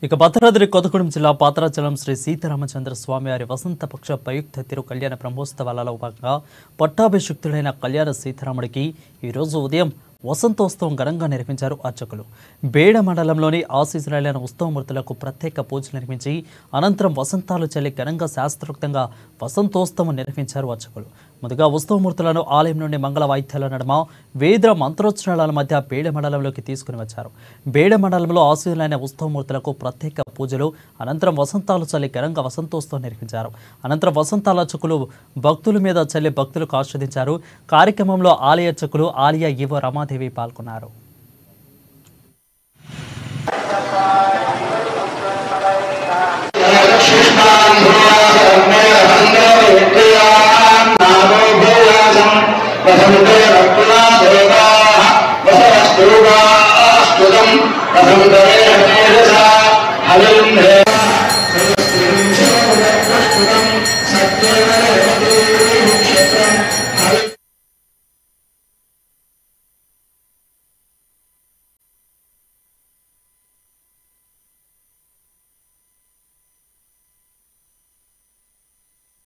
ఇక భద్రాద్రి కొత్తగూడెం జిల్లా పాత్రాచలం శ్రీ సీతారామచంద్ర స్వామి వారి వసంత పక్ష ప్రయుక్త తిరు కళ్యాణ బ్రహ్మోత్సవాలలో భాగంగా పట్టాభిషిక్తుడైన కళ్యాణ సీతారాముడికి ఈరోజు ఉదయం వసంతోత్సవం ఘనంగా నిర్వహించారు అర్చకులు బేడ మండలంలోని ఆశీసులైన ఉత్సవమూర్తులకు ప్రత్యేక పూజలు నిర్మించి అనంతరం వసంతాలు చల్లి ఘనంగా శాస్త్రోక్తంగా వసంతోత్సవం నిర్వహించారు అర్చకులు ముందుగా ఉత్సవమూర్తులను ఆలయం నుండి మంగళ వాయిద్యాల నడుమ వేద మంత్రోచ్చరణల మధ్య బేడ మండలంలోకి తీసుకుని వచ్చారు బేడ మండలంలో ఆశీనులైన ఉత్సవమూర్తులకు ప్రత్యేక పూజలు అనంతరం వసంతాలు చల్లి ఘనంగా వసంతోత్సవం నిర్వహించారు అనంతరం వసంతాల అర్చకులు భక్తుల మీద చల్లి భక్తులకు ఆస్వాదించారు కార్యక్రమంలో ఆలయ అర్చకులు ఆలయ ఈవో రమాదేవి పాల్గొన్నారు